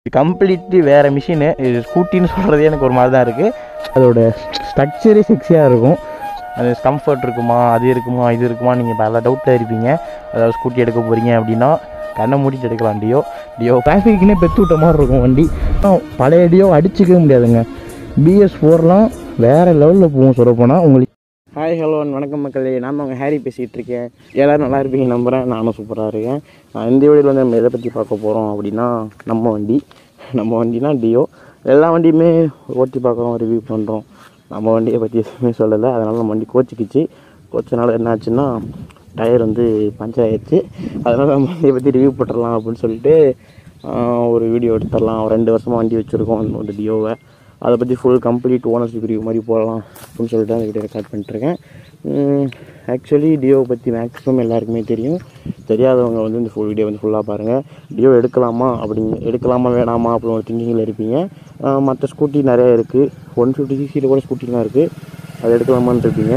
completely வேறு machine இது ஸ்கூட்டின்னு சொல்கிறதே எனக்கு ஒரு மாதிரி தான் இருக்குது அதோட ஸ்ட்ரக்சரே செக்ஸியாக இருக்கும் அது கம்ஃபர்ட் இருக்குமா அது இருக்குமா இது இருக்குமா நீங்கள் பல டவுட்டில் இருப்பீங்க அதாவது ஸ்கூட்டி எடுக்க போகிறீங்க அப்படின்னா கண்ணை மூடிட்டு எடுக்கலாம் டியோ டியோ டிராஃபிக்னே பெத்து விட்ட மாதிரி இருக்கும் வண்டி ஆனால் பழைய டியோ அடிச்சிக்கவே முடியாதுங்க பிஎஸ் ஃபோர்லாம் வேறு லெவலில் போகும் சொல்லப்போனால் உங்களுக்கு ஹாய் ஹலோ வணக்கம் மக்களே நான் தான் உங்கள் ஹேரி பேசிகிட்டு இருக்கேன் எல்லோரும் நல்லா இருப்பீங்க நம்புகிறேன் நானும் சூப்பராக இருக்கேன் நான் இந்த வீடியோவில் வந்து நம்ம எதை பற்றி பார்க்க போகிறோம் அப்படின்னா நம்ம வண்டி நம்ம வண்டினா டியோ எல்லா வண்டியுமே ஓட்டி பார்க்குறோம் ரிவ்யூ பண்ணுறோம் நம்ம வண்டியை பற்றி எதுவுமே சொல்லலை அதனால் நம்ம வண்டி கோச்சிக்கிச்சு கோச்சனால என்ன ஆச்சுன்னா டயர் வந்து பஞ்சர் ஆயிடுச்சு அதனால் நம்ம வண்டியை பற்றி ரிவ்யூ போட்டுடலாம் அப்படின்னு சொல்லிட்டு ஆஹ், ஒரு வீடியோ எடுத்துடலாம் ஒரு ரெண்டு வருஷமாக வண்டி வச்சுருக்கோம் அந்த டியோவை அதை பற்றி ஃபுல் கம்ப்ளீட் ஓனர்ஷிப் ரிவ்யூ மாதிரி போடலாம் அப்படின்னு சொல்லிட்டு அந்த வீடியோ ரெக்கார்ட் பண்ணிட்டுருக்கேன் ஆக்சுவலி டியோவை பற்றி மேக்ஸிமம் எல்லாருக்குமே தெரியும் தெரியாதவங்க வந்து இந்த ஃபுல் வீடியோ வந்து ஃபுல்லாக பாருங்கள் டியோ எடுக்கலாமா அப்படிங்க எடுக்கலாமா வேணாமா அப்படின்னு ஒரு திங்கிங்கில் இருப்பீங்க மற்ற ஸ்கூட்டி நிறையா இருக்குது ஒன் ஃபிஃப்டி சிசியில் கூட ஸ்கூட்டிலாம் இருக்குது அது எடுக்கலாமான்னு இருப்பீங்க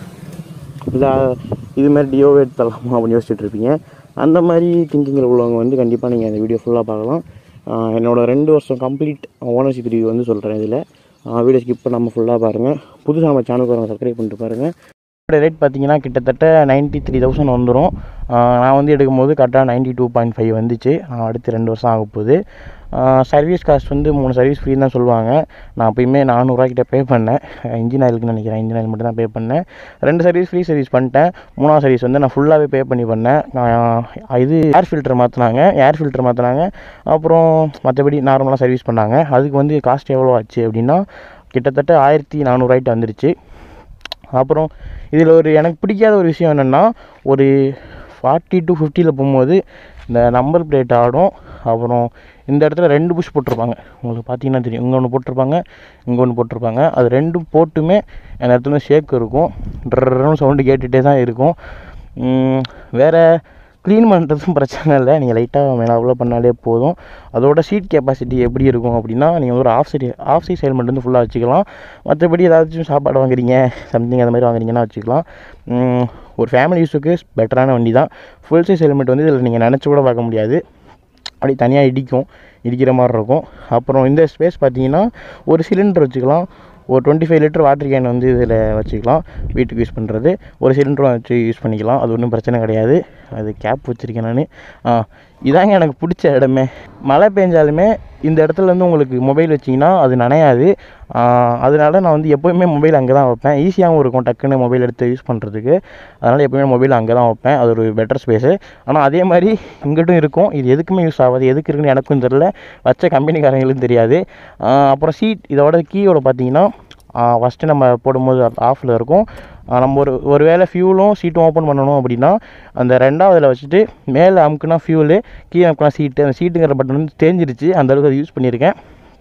இல்லை இது மாதிரி டியோவே எடுத்துடலாமா அப்படின்னு யோசிச்சுட்டு இருப்பீங்க அந்த மாதிரி திங்கிங்கில் உள்ளவங்க வந்து கண்டிப்பாக நீங்கள் அந்த வீடியோ ஃபுல்லாக பார்க்கலாம் ஆஹ் என்னோட ரெண்டு வருஷம் கம்ப்ளீட் ஓனர்ஷிப் ரிவ்யூ வந்து சொல்கிறேன் இதில் வீடியோ ஸ்கிப் பண்ணாமல் ஃபுல்லாக பாருங்கள் புதுசாக நம்ம சேனலுக்கு வரவங்க சப்ஸ்கிரைப் பண்ணிட்டு பாருங்கள் ரேட் பார்த்தீங்கன்னா கிட்டத்தட்ட நைன்ட்டி த்ரீ தௌசண்ட் வந்துடும் நான் வந்து எடுக்கும்போது கரெக்டாக நைன்ட்டி டூ பாயிண்ட் ஃபைவ் வந்துச்சு ஆஹ் அடுத்து ரெண்டு வருஷம் ஆக போகுது சர்வீஸ் காஸ்ட் வந்து மூணு சர்வீஸ் ஃப்ரீ தான் சொல்லுவாங்க நான் எப்பயுமே நானூறுரூவாய்க்கிட்ட பே பண்ணேன் இன்ஜின் ஆயிலுக்கு நினைக்கிறேன் இன்ஜின் ஆயில் மட்டும் தான் பே பண்ணேன் ரெண்டு சர்வீஸ் ஃப்ரீ சர்வீஸ் பண்ணிட்டேன் மூணாவது சர்வீஸ் வந்து நான் ஃபுல்லாகவே பே பண்ணி பண்ணேன் நான் இது ஏர் ஃபில்டர் மாற்றினாங்க ஏர் ஃபில்டர் மாற்றினாங்க அப்புறம் மற்றபடி நார்மலாக சர்வீஸ் பண்ணாங்க அதுக்கு வந்து காஸ்ட் எவ்வளோ ஆச்சு அப்படின்னா கிட்டத்தட்ட ஆயிரத்தி நானூறுரூவாய்ட்டு வந்துருச்சு அப்புறம் இதில் ஒரு எனக்கு பிடிக்காத ஒரு விஷயம் என்னென்னா ஒரு ஃபார்ட்டி டு ஃபிஃப்டியில் போகும்போது இந்த நம்பர் பிளேட் ஆடும் அப்புறம் இந்த இடத்துல ரெண்டு புஷ் போட்டிருப்பாங்க உங்களுக்கு பார்த்தீங்கன்னா தெரியும் இங்கே ஒன்று போட்டிருப்பாங்க இங்கே ஒன்று போட்டிருப்பாங்க அது ரெண்டும் போட்டுமே அந்த இடத்துல ஷேக் இருக்கும் ட்ரன்னு சவுண்டு கேட்டுகிட்டே தான் இருக்கும் உம், வேற க்ளீன் பண்ணுறதும் பிரச்சனை இல்லை நீங்கள் லைட்டாக மேலாவில் பண்ணாலே போதும் அதோட சீட் கெப்பாசிட்டி எப்படி இருக்கும் அப்படின்னா நீங்கள் ஒரு half side half side helmet வந்து ஃபுல்லாக வச்சுக்கலாம் மற்றபடி ஏதாச்சும் சாப்பாடு வாங்குறீங்க சம்திங் அந்த மாதிரி வாங்குறீங்கன்னா வச்சுக்கலாம் உம், ஒரு ஃபேமிலி யூஸுக்கு பெட்டரான வண்டி தான் ஃபுல் சைஸ் ஹெல்மெட் வந்து இதில் நீங்கள் நினச்சி கூட பார்க்க முடியாது அப்படி தனியாக இடிக்கும் இடிக்கிற மாதிரி இருக்கும் அப்புறம் இந்த ஸ்பேஸ் பார்த்தீங்கன்னா ஒரு சிலிண்டர் வச்சுக்கலாம் ஒரு twenty five litre water can வந்து இதில் வச்சுக்கலாம் வீட்டுக்கு யூஸ் பண்ணுறது ஒரு சிலிண்டரும் வச்சு யூஸ் பண்ணிக்கலாம் அது ஒன்றும் பிரச்சனை கிடையாது அது கேப் வச்சுருக்கேன் நான் இதாங்க எனக்கு பிடிச்ச இடமே மழை பெஞ்சாலுமே இந்த இடத்துல வந்து உங்களுக்கு மொபைல் வச்சிங்கன்னா அது நனையாது ஆஹ் அதனால நான் வந்து எப்போயுமே மொபைல் அங்கே தான் வைப்பேன் ஈஸியாகவும் இருக்கும் டக்குன்னு மொபைல் எடுத்து யூஸ் பண்ணுறதுக்கு அதனால் எப்போயுமே மொபைல் அங்கே தான் வைப்பேன் அது ஒரு பெட்டர் ஸ்பேஸு ஆனால் அதே மாதிரி இங்கிட்டும் இருக்கும் இது எதுக்குமே யூஸ் ஆகாது எதுக்கு இருக்குன்னு எனக்கும் தெரியல வச்ச கம்பெனிக்காரங்களுக்கும் தெரியாது ஆஹ் அப்புறம் சீட் இதோட கீயோட பார்த்தீங்கன்னா ஃபஸ்ட்டு நம்ம போடும்போது ஆஃபில் இருக்கும் ஆஹ் நம்ம ஒரு ஒரு வேளை ஃபியூலும் சீட்டும் ஓப்பன் பண்ணணும் அப்படின்னா அந்த ரெண்டாவதுல வச்சுட்டு மேலே அமுக்குனா ஃபியூலு கீழே அமுக்குனா சீட்டு அந்த சீட்டுங்கிற பட்டன் வந்து தேஞ்சிருச்சு அந்த அளவுக்கு அதை யூஸ் பண்ணியிருக்கேன்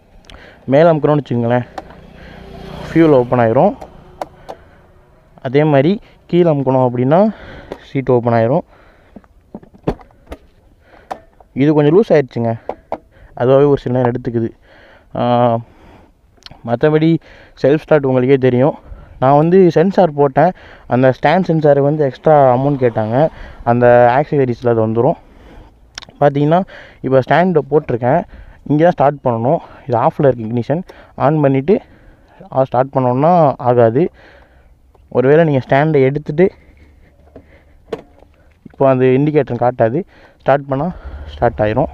மேலே அமுக்கணும்னு வச்சுக்கோங்களேன் ஃபியூல் ஓப்பன் ஆயிரும் அதே மாதிரி கீழே அமுக்கணும் அப்படின்னா சீட் ஓப்பன் ஆயிரும் இது கொஞ்சம் லூஸ் ஆயிடுச்சுங்க அதுவாகவே ஒரு சில நேரம் எடுத்துக்குது மற்றபடி செல்ஃப் ஸ்டார்ட் உங்களுக்கே தெரியும் நான் வந்து சென்சார் போட்டேன் அந்த ஸ்டாண்ட் சென்சார் வந்து எக்ஸ்ட்ரா அமௌண்ட் கேட்டாங்க அந்த ஆக்சசரிஸில் அது வந்துடும் பார்த்தீங்கன்னா இப்போ ஸ்டாண்டு போட்டிருக்கேன் இங்கே தான் ஸ்டார்ட் பண்ணணும் இது ஆஃபில் இருக்குது இக்னிஷன் ஆன் பண்ணிவிட்டு ஸ்டார்ட் பண்ணோன்னா ஆகாது ஒருவேளை நீங்கள் ஸ்டாண்டை எடுத்துகிட்டு இப்போ அந்த இண்டிகேட்டர் காட்டாது ஸ்டார்ட் பண்ணால் ஸ்டார்ட் ஆயிரும்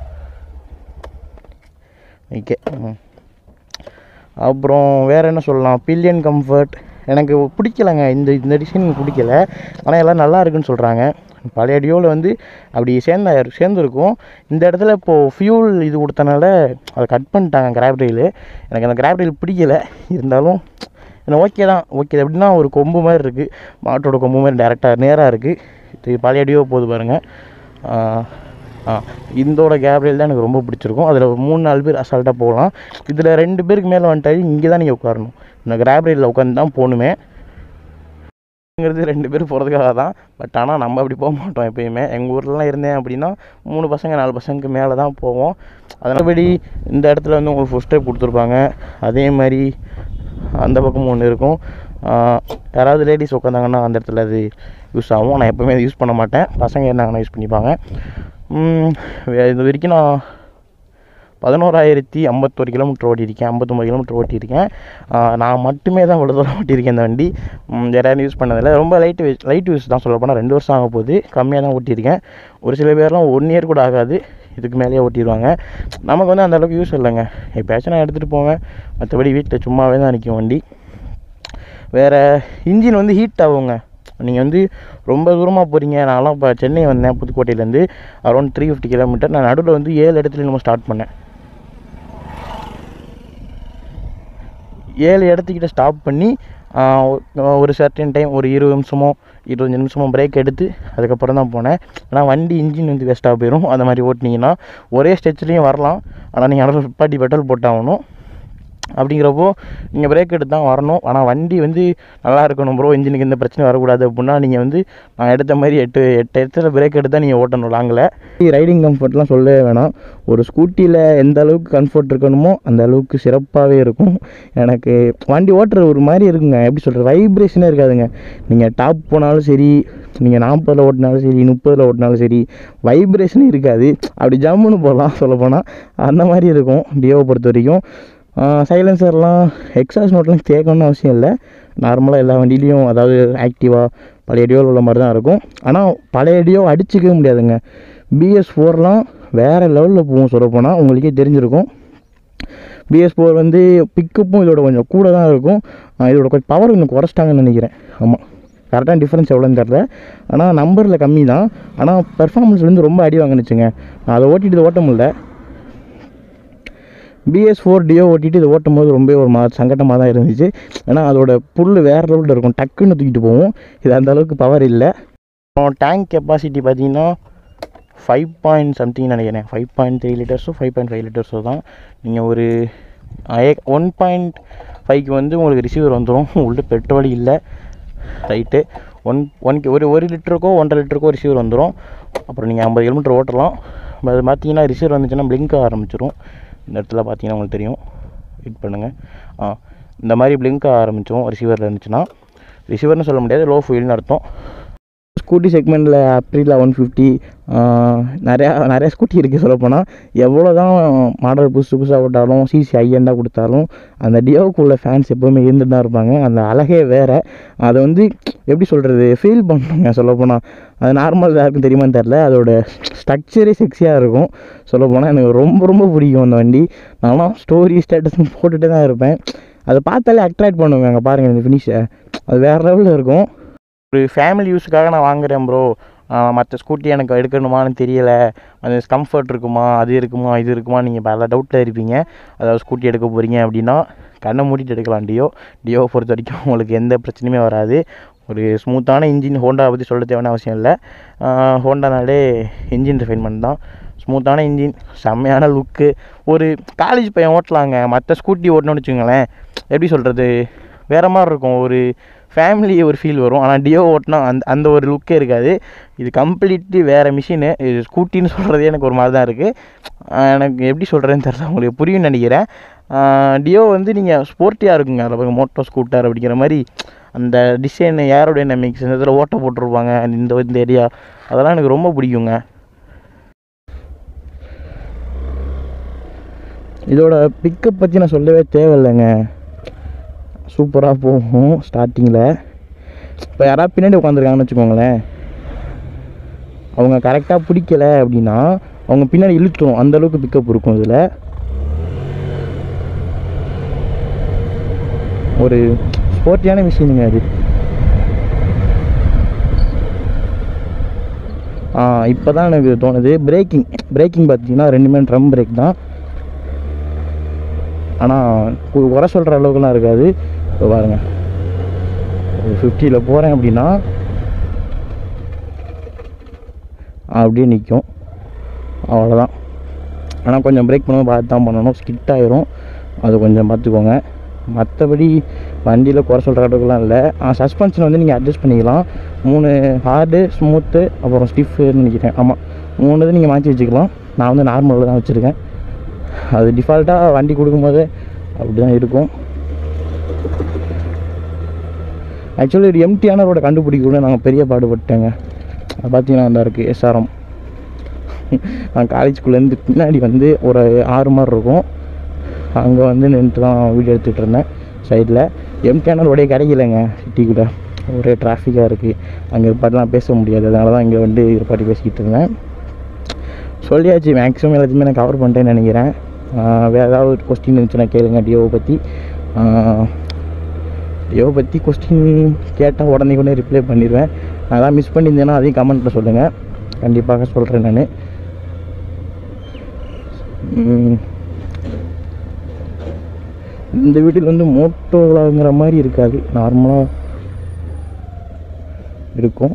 ஓகே ம் அப்புறம் வேறு என்ன சொல்லலாம் பில்லியன் கம்ஃபர்ட் எனக்கு பிடிக்கலங்க இந்த இந்த டிசைன் எனக்கு பிடிக்கல ஆனால் எல்லாம் நல்லா இருக்குன்னு சொல்கிறாங்க பழைய டியோவில் வந்து அப்படி சேர்ந்த சேர்ந்துருக்கும் இந்த இடத்துல இப்போது ஃபியூல் இது கொடுத்தனால அதை கட் பண்ணிட்டாங்க கிராப் ரயில் எனக்கு அந்த கிராப் ரயில் பிடிக்கல இருந்தாலும் எனக்கு ஓகே தான் ஓகே எப்படின்னா ஒரு கொம்பு மாதிரி இருக்குது மாட்டோட கொம்பு மாதிரி டேரெக்டாக நேராக இருக்குது இது பழைய டியோ போகுது பாருங்கள் ஆ இந்தோட கேப்ரியல் தான் எனக்கு ரொம்ப பிடிச்சிருக்கும் அதில் மூணு நாலு பேர் அசால்ட்டாக போகலாம் இதில் ரெண்டு பேருக்கு மேலே வந்துட்டாரு இங்கே தான் நீங்கள் உட்காரணும் இந்த கிராப் ரயிலில் உட்காந்து தான் போகணுமே ங்கிறது ரெண்டு பேர் போகிறதுக்காக தான் பட் ஆனால் நம்ம அப்படி போக மாட்டோம் எப்பயுமே எங்கள் ஊர்லலாம் இருந்தேன் அப்படின்னா மூணு பசங்க நாலு பசங்களுக்கு மேலே தான் போவோம் அதனாலபடி இந்த இடத்துல வந்து உங்களுக்கு ஃபுட் ஸ்டெப் கொடுத்துருப்பாங்க அதே மாதிரி அந்த பக்கமும் ஒன்று இருக்கும் ஆஹ் யாராவது லேடிஸ் உட்காந்தாங்கன்னா அந்த இடத்துல அது யூஸ் ஆகும் நான் எப்போவுமே அதை யூஸ் பண்ண மாட்டேன் பசங்க இருந்தாங்கன்னா யூஸ் பண்ணிப்பாங்க உம் வே- இது வரைக்கும் நான் பதினோராயிரத்தி ஐம்பத்தோரு கிலோமீட்டர் ஓட்டியிருக்கேன் ஐம்பத்தொம்பது கிலோமீட்டர் ஓட்டியிருக்கேன் ஆஹ் நான் மட்டுமே தான் இவ்வளோ தூரம் ஓட்டியிருக்கேன் இந்த வண்டி ம், வேற யாரும் யூஸ் பண்ணதில்லை ரொம்ப லைட் யூஸ் லைட் யூஸ் தான் சொல்ல போனால் ரெண்டு வருஷம் ஆக போகுது கம்மியாக தான் ஓட்டியிருக்கேன் ஒரு சில பேர்லாம் ஒன் இயர் கூட ஆகாது இதுக்கு மேலேயே ஓட்டிடுவாங்க நமக்கு வந்து அந்த அளவுக்கு யூஸ் இல்லைங்க எப்பயாச்சும் நான் எடுத்துகிட்டு போவேன் மற்றபடி வீட்டில் சும்மாவே தான் நிற்கும் வண்டி வேறு இன்ஜின் வந்து ஹீட் ஆகுங்க நீங்கள் வந்து ரொம்ப தூரமாக போகிறீங்க நான்லாம் இப்போ சென்னை வந்தேன் புதுக்கோட்டையிலேருந்து அரௌண்ட் த்ரீ ஃபிஃப்டி கிலோமீட்டர் நான் நடுவில் வந்து ஏழு இடத்துல நம்ம ஸ்டார்ட் பண்ணேன் ஏழு இடத்துக்கிட்ட ஸ்டாப் பண்ணி ஆஹ் ஒ- ஒரு சர்டன் டைம் ஒரு இருபது நிமிஷமோ இருபத்தஞ்சி நிமிஷமோ பிரேக் எடுத்து அதுக்கப்புறம் தான் போனேன் ஆனால் வண்டி இன்ஜின் வந்து வேஸ்ட்டாக போயிடும் அந்த மாதிரி ஓட்டினீங்கன்னா ஒரே ஸ்டெச்லேயும் வரலாம் ஆனால் நீங்கள் அதில் பாட்டி பெட்ரோல் போட்டாகணும் அப்படிங்கிறப்போ நீங்கள் பிரேக் எடுத்து தான் வரணும் ஆனால் வண்டி வந்து நல்லா இருக்கணும் ப்ரோ இன்ஜினுக்கு எந்த பிரச்சனையும் வரக்கூடாது அப்படின்னா நீங்கள் வந்து நான் எடுத்த மாதிரி எட்டு எட்டு இடத்துல பிரேக் எடுத்து தான் நீங்கள் ஓட்டணும் லாங்கில் ரைடிங் கம்ஃபர்ட்லாம் சொல்லவே வேணாம் ஒரு ஸ்கூட்டியில் எந்த அளவுக்கு கம்ஃபர்ட் இருக்கணுமோ அந்த அளவுக்கு சிறப்பாகவே இருக்கும் எனக்கு வண்டி ஓட்டுறது ஒரு மாதிரி இருக்குங்க எப்படி சொல்கிறது வைப்ரேஷனே இருக்காதுங்க நீங்கள் டாப் போனாலும் சரி நீங்கள் நாற்பதில் ஓட்டினாலும் சரி முப்பதில் ஓட்டினாலும் சரி வைப்ரேஷனே இருக்காது அப்படி ஜம்முன்னு போகலாம் சொல்லப்போனால் அந்த மாதிரி இருக்கும் டியோவை பொறுத்த வரைக்கும் சைலன்சர்லாம் எக்ஸாஸ் நோட்லாம் கேட்கணும்னு அவசியம் இல்லை நார்மலாக எல்லா வண்டியிலையும் அதாவது ஆக்டிவா பழைய டியோவில் உள்ள மாதிரி தான் இருக்கும் ஆனால் பழைய டியோ அடிச்சுக்கவே முடியாதுங்க பிஎஸ் ஃபோர்லாம் வேறு லெவலில் போகும் சொல்லப்போனால் உங்களுக்கே தெரிஞ்சிருக்கும் பிஎஸ் ஃபோர் வந்து பிக்கப்பும் இதோட கொஞ்சம் கூட தான் இருக்கும் ஆஹ் இதோட கொஞ்சம் பவர் கொஞ்சம் குறைச்சிட்டாங்கன்னு நினைக்கிறேன் ஆமாம் கரெக்டாக டிஃப்ரென்ஸ் எவ்வளோன்னு தெரில ஆனால் நம்பரில் கம்மி தான் ஆனால் பெர்ஃபார்மன்ஸ் வந்து ரொம்ப அடி வாங்கினுச்சுங்க நான் அதை ஓட்டிட்டு இதை ஓட்ட முடியல பிஎஸ் ஃபோர் டியோ ஓட்டிட்டு இதை ஓட்டும் போது ரொம்ப ஒரு மா சங்கட்டமாக தான் இருந்துச்சு ஏன்னா அதோட புல் வேறு லெவலில் இருக்கும் டக்குன்னு தூக்கிட்டு போகும் இது அந்த அளவுக்கு பவர் இல்லை டேங்க் கெப்பாசிட்டி பார்த்தீங்கன்னா ஃபைவ் பாயிண்ட் சம்திங் நினைக்கிறேன் ஃபைவ் பாயிண்ட் த்ரீ லிட்டர்ஸோ ஃபைவ் பாயிண்ட் ஃபைவ் லிட்டர்ஸோ தான் நீங்கள் ஒரு ஒன் பாயிண்ட் ஃபைவ்க்கு வந்து உங்களுக்கு ரிசீவர் வந்துடும் உள்ள பெட்ரோல் இல்லை ரைட்டு ஒன் ஒன் ஒரு ஒரு லிட்டருக்கோ ஒன்றரை லிட்டருக்கோ ரிசீவர் வந்துடும் அப்புறம் நீங்கள் ஐம்பது கிலோமீட்டர் ஓட்டலாம் அது பார்த்தீங்கன்னா ரிசீவர் வந்துச்சுன்னா பிளிங்க் ஆரம்பிச்சிடும் இந்த இடத்துல பார்த்தீங்கன்னா உங்களுக்கு தெரியும் வெயிட் பண்ணுங்கள் ஆ இந்த மாதிரி பிளிங்க் ஆரம்பிச்சிடும் ரிசீவரில் இருந்துச்சுன்னா ரிசீவர்னு சொல்ல முடியாது லோ ஃபுயில்னு அர்த்தம் ஸ்கூட்டி செக்மெண்ட்டில் அப்ரிலா ஒன் ஃபிஃப்டி நிறையா நிறையா ஸ்கூட்டி இருக்குது சொல்லப்போனால் எவ்வளோ தான் மாடல் புதுசு புதுசாக விட்டாலும் சிசி ஹையண்டாக கொடுத்தாலும் அந்த டியோவுக்குள்ள ஃபேன்ஸ் எப்போவுமே இருந்துட்டு தான் இருப்பாங்க அந்த அழகே வேறு அதை வந்து எப்படி சொல்கிறது ஃபீல் பண்ணுங்க சொல்லப்போனால் அது நார்மல் யாருக்கும் தெரியுமான்னு தெரில அதோட ஸ்ட்ரக்சரே செக்ஸியாக இருக்கும் சொல்லப்போனால் எனக்கு ரொம்ப ரொம்ப பிடிக்கும் அந்த வண்டி நானும் ஸ்டோரி ஸ்டேட்டஸ் போட்டுகிட்டே தான் இருப்பேன் அதை பார்த்தாலே அட்ராக்ட் பண்ணுவேன் அங்கே பாருங்கள் இந்த ஃபினிஷை அது வேறு லெவலில் இருக்கும் ஒரு ஃபேமிலி யூஸுக்காக நான் வாங்குறேன் ப்ரோ மற்ற ஸ்கூட்டி எனக்கு எடுக்கணுமான்னு தெரியல அது கம்ஃபர்ட் இருக்குமா அது இருக்குமா இது இருக்குமா நீங்கள் பல டவுட்டில் இருப்பீங்க அதாவது ஸ்கூட்டி எடுக்க போகிறீங்க அப்படின்னா கண்ணை மூடிட்டு எடுக்கலாம் டியோ டியோவை பொறுத்த வரைக்கும் உங்களுக்கு எந்த பிரச்சனையுமே வராது ஒரு ஸ்மூத்தான இன்ஜின் ஹோண்டா பற்றி சொல்ல தேவையான அவசியம் இல்லை ஹோண்டானாலே இன்ஜின் ரிஃபைன்மெண்ட் தான் ஸ்மூத்தான இன்ஜின் செம்மையான லுக்கு ஒரு காலேஜ் பையன் ஓட்டலாங்க மற்ற ஸ்கூட்டி ஓட்டணும்னு வச்சுக்கோங்களேன் எப்படி சொல்கிறது வேறு மாதிரி இருக்கும் ஒரு ஃபேமிலி ஒரு ஃபீல் வரும் ஆனால் டியோ ஓட்டினா அந்த அந்த ஒரு லுக்கே இருக்காது இது கம்ப்ளீட்லி வேறு மிஷினு இது ஸ்கூட்டின்னு சொல்கிறதே எனக்கு ஒரு மாதிரி தான் இருக்குது எனக்கு எப்படி சொல்கிறேன்னு தெரியல உங்களுக்கு புரியும்னு நினைக்கிறேன் டியோ வந்து நீங்கள் ஸ்போர்ட்டியாக இருக்குங்க அதில் பாருங்க மோட்டோ ஸ்கூட்டர் அப்படிங்கிற மாதிரி அந்த டிசைன் ஏரோடைனமிக்ஸ் இந்த இதில் ஓட்ட போட்டிருப்பாங்க இந்த இந்த ஏரியா அதெல்லாம் எனக்கு ரொம்ப பிடிக்குங்க இதோட பிக்கப் பற்றி நான் சொல்லவே தேவையில்லைங்க சூப்பராக போகும் ஸ்டார்டிங்கில் இப்போ யாராவது பின்னாடி உட்காந்துருக்காங்கன்னு வச்சுக்கோங்களேன் அவங்க கரெக்டாக பிடிக்கல அப்படின்னா அவங்க பின்னாடி இழுத்துரும் அந்த அளவுக்கு பிக்கப் இருக்கும் இதில் ஒரு ஸ்போர்ட்டியான மிஷினுங்க அது இப்போ தான் எனக்கு தோணுது பிரேக்கிங் பிரேக்கிங் பார்த்தீங்கன்னா ரெண்டுமே ட்ரம் பிரேக் தான் ஆனால் குறை சொல்கிற அளவுக்குலாம் இருக்காது இப்போ பாருங்கள் ஒரு ஃபிஃப்டியில் போகிறேன் அப்படின்னா அப்படியே நிற்கும் அவ்வளோதான் ஆனால் கொஞ்சம் பிரேக் பண்ணும்போது பார்த்து தான் பண்ணணும் ஸ்கிட் ஆயிரும் அது கொஞ்சம் பார்த்துக்கோங்க மற்றபடி வண்டியில் குறை சொல்கிற அளவுக்குலாம் இல்லை சஸ்பென்ஷன் வந்து நீங்கள் அட்ஜஸ்ட் பண்ணிக்கலாம் மூணு ஹார்டு ஸ்மூத்து அப்புறம் ஸ்டிஃப்னு நினைக்கிறேன் ஆமாம் மூணு இது நீங்கள் மாற்றி வச்சுக்கலாம் நான் வந்து நார்மலில் தான் வச்சுருக்கேன் அது டிஃபால்ட்டாக வண்டி கொடுக்கும்போது அப்படி தான் இருக்கும் ஆக்சுவலி ஒரு எம்டியான ரோட கண்டுபிடிக்க கூட நாங்கள் பெரிய பாடுபட்டேங்க அது பார்த்தீங்கன்னா அந்த இருக்குது எஸ்ஆர்எம் நான் காலேஜ்குள்ளேருந்து பின்னாடி வந்து ஒரு ஆறு மாதிரி இருக்கும் அங்கே வந்து நின்று தான் வீடியோ எடுத்துகிட்டு இருந்தேன் சைடில் எம்டிஆனர் உடைய கிடைக்கலங்க சிட்டிக்குள்ளே ஒரே டிராஃபிக்காக இருக்குது அங்கே இருப்பாட்டிலாம் பேச முடியாது அதனால தான் இங்கே வந்து இருப்பாட்டி பேசிக்கிட்டு இருந்தேன் சொல்லியாச்சு மேக்ஸிமம் எல்லாத்தையுமே நான் கவர் பண்ணிட்டேன்னு நினைக்கிறேன் ஆஹ் வேறு ஏதாவது கொஸ்டின் இருந்துச்சுன்னா கேளுங்க டியோவை பற்றி டியோவை பற்றி கொஸ்டின் கேட்டால் உடனே உடனே ரிப்ளை பண்ணிடுவேன் நான் அதான் மிஸ் பண்ணியிருந்தேன்னா அதையும் கமெண்ட்டில் சொல்லுங்கள் கண்டிப்பாக சொல்கிறேன் நான் இந்த வீட்டில் வந்து மோட்டோலாங்கிற மாதிரி இருக்காது நார்மலாக இருக்கும்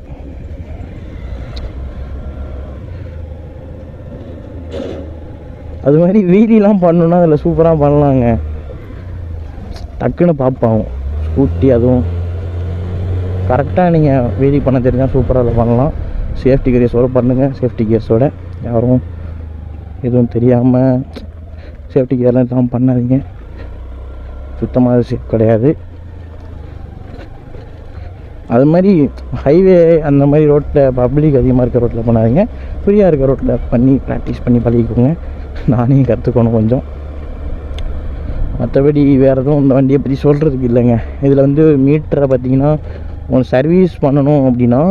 அது மாதிரி வீலிலாம் பண்ணணுன்னா அதில் சூப்பராக பண்ணலாங்க டக்குன்னு பார்ப்பாகும் ஸ்கூட்டி அதுவும் கரெக்டாக நீங்கள் வீலி பண்ண தெரிஞ்சால் சூப்பராக அதில் பண்ணலாம் சேஃப்டி கியர்ஸோடு பண்ணுங்கள் சேஃப்டி கியர்ஸோட யாரும் எதுவும் தெரியாமல் சேஃப்டி கியர்லாம் எல்லாம் பண்ணாதீங்க சுத்தமாக அது சேஃப் கிடையாது அது மாதிரி ஹைவே அந்த மாதிரி ரோட்டில் பப்ளிக் அதிகமாக இருக்க ரோட்டில் பண்ணாதீங்க ஃப்ரீயாக இருக்க ரோட்டில் பண்ணி ப்ராக்டிஸ் பண்ணி பழகிக்கோங்க நானே கற்றுக்கணும் கொஞ்சம் மற்றபடி வேறு எதுவும் இந்த வண்டியை பற்றி சொல்கிறதுக்கு இல்லைங்க இதில் வந்து மீட்டரை பார்த்தீங்கன்னா உங்களுக்கு சர்வீஸ் பண்ணணும் அப்படின்னா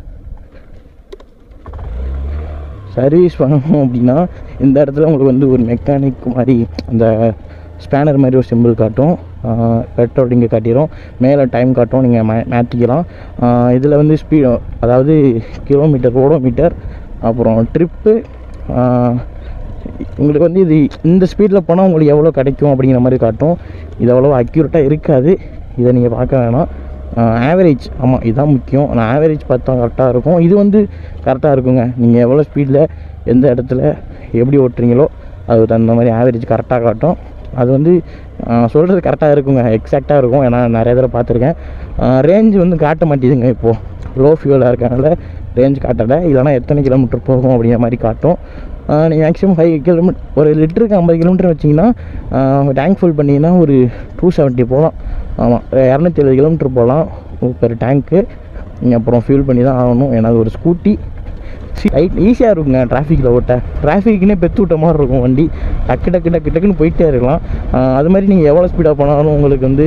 சர்வீஸ் பண்ணணும் அப்படின்னா இந்த இடத்துல உங்களுக்கு வந்து ஒரு மெக்கானிக் மாதிரி அந்த ஸ்பேனர் மாதிரி ஒரு சிம்பிள் காட்டும் பெட்ரோல் இங்கே காட்டிடும் மேலே டைம் காட்டும் நீங்கள் மே மாற்றிக்கலாம் இதில் வந்து ஸ்பீட் அதாவது கிலோமீட்டர் ஓடோமீட்டர் அப்புறம் ட்ரிப்பு உங்களுக்கு வந்து இது இந்த ஸ்பீடில் போனால் உங்களுக்கு எவ்வளோ கிடைக்கும் அப்படிங்கிற மாதிரி காட்டும் இது அவ்வளோ அக்யூரேட்டாக இருக்காது இதை நீங்கள் பார்க்க வேணாம் ஆவரேஜ் ஆமாம் இதுதான் முக்கியம் நான் ஆவரேஜ் பார்த்தா கரெக்டாக இருக்கும் இது வந்து கரெக்டாக இருக்குங்க நீங்கள் எவ்வளோ ஸ்பீடில் எந்த இடத்துல எப்படி ஓட்டுறீங்களோ அதுக்கு தகுந்த மாதிரி ஆவரேஜ் கரெக்டாக காட்டும் அது வந்து சொல்கிறது கரெக்டாக இருக்குங்க எக்ஸாக்டாக இருக்கும் ஏன்னா நிறைய தடவை பார்த்துருக்கேன் ரேஞ்ச் வந்து காட்ட மாட்டேதுங்க இப்போது லோ ஃபியூலாக இருக்கனால ரேஞ்ச் காட்டலை இல்லைனா எத்தனை கிலோமீட்டர் போகும் அப்படிங்கிற மாதிரி காட்டும் நீங்கள் மேக்ஸிமம் ஃபைவ் கிலோமீட்டர் ஒரு லிட்டருக்கு ஐம்பது கிலோமீட்டர் வச்சிங்கன்னா டேங்க் ஃபுல் பண்ணிங்கன்னா ஒரு டூ செவன்ட்டி போகலாம் ஆமாம் இரநூத்தி எழுபது கிலோமீட்டர் போகலாம் பெர் டேங்க்கு நீங்கள் அப்புறம் ஃபியூல் பண்ணி தான் ஆகணும் ஏன்னா அது ஒரு ஸ்கூட்டி ரைட் ஈஸியாக இருக்குங்க டிராஃபிக்கில் ஓட்ட டிராஃபிக்னே பெத்து விட்ட மாதிரி இருக்கும் வண்டி டக்கு டக்கு டக்கு டக்குன்னு போயிட்டே இருக்கலாம் ஆஹ் அது மாதிரி நீங்கள் எவ்வளோ ஸ்பீடாக போனாலும் உங்களுக்கு வந்து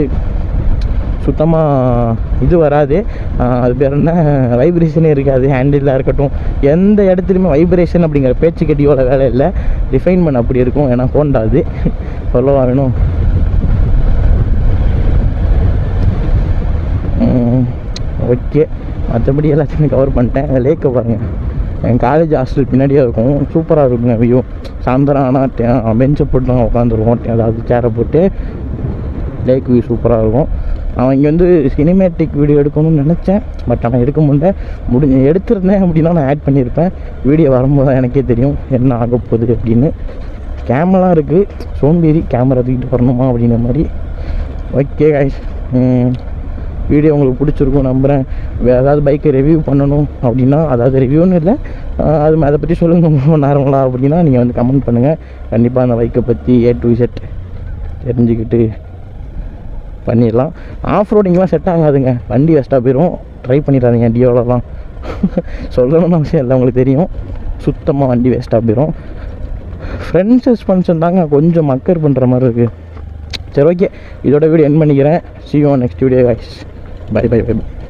சுத்தமாக இது வராது ஆஹ் அது பேர் என்ன வைப்ரேஷனே இருக்காது ஹேண்டிலாக இருக்கட்டும் எந்த இடத்துலையுமே வைப்ரேஷன் அப்படிங்கிற பேச்சு கட்டியோட வேலை இல்லை ரிஃபைன்மெண்ட் அப்படி இருக்கும் ஏன்னா ஹோண்டா அது சொல்லவா வேணும் ஓகே மற்றபடி எல்லாத்தையுமே கவர் பண்ணிட்டேன் லேக்கை பாருங்கள் என் காலேஜ் ஹாஸ்டல் பின்னாடியே இருக்கும் சூப்பராக இருக்குங்க வியூ சாயந்தரம் ஆனால் பெஞ்சை போட்டு நாங்கள் உட்காந்துருவோம் அதாவது சேரை போட்டு லேக் வியூ சூப்பராக இருக்கும் அவன் இங்கே வந்து சினிமேட்டிக் வீடியோ எடுக்கணும்னு நினச்சேன் பட் ஆனால் எடுக்க முடியல முடிஞ்ச எடுத்திருந்தேன் அப்படின்னா நான் ஆட் பண்ணியிருப்பேன் வீடியோ வரும்போது தான் எனக்கே தெரியும் என்ன ஆக போகுது அப்படின்னு கேமரா இருக்குது சோம்பேறி கேமரா தூக்கிட்டு வரணுமா அப்படிங்கிற மாதிரி ஓகே guys ம் வீடியோ உங்களுக்கு பிடிச்சிருக்கும் நம்புகிறேன் வேறு ஏதாவது பைக்கை ரிவ்யூ பண்ணணும் அப்படின்னா அதாவது ரிவ்யூன்னு இல்லை ஆஹ் அது அதை பற்றி சொல்லுங்கள் நார்மலாக அப்படின்னா நீங்கள் வந்து கமெண்ட் பண்ணுங்கள் கண்டிப்பாக அந்த பைக்கை பற்றி ஏ டு செட் தெரிஞ்சுக்கிட்டு பண்ணிடலாம் ஆஃப் ரோடிங்லாம் செட் ஆகாதுங்க வண்டி வேஸ்ட்டாக போயிடும் ட்ரை பண்ணிடாதீங்க டியோலலாம் சொல்லணும்னு அவசியம் இல்லை உங்களுக்கு தெரியும் சுத்தமாக வண்டி வேஸ்ட்டாக போயிடும் ஃப்ரெண்ட் சஸ்பென்ஷன் தாங்க கொஞ்சம் மக்கர் பண்ணுற மாதிரி இருக்குது சரி ஓகே இதோட வீடியோ என் பண்ணிக்கிறேன் see you next video guys bye bye by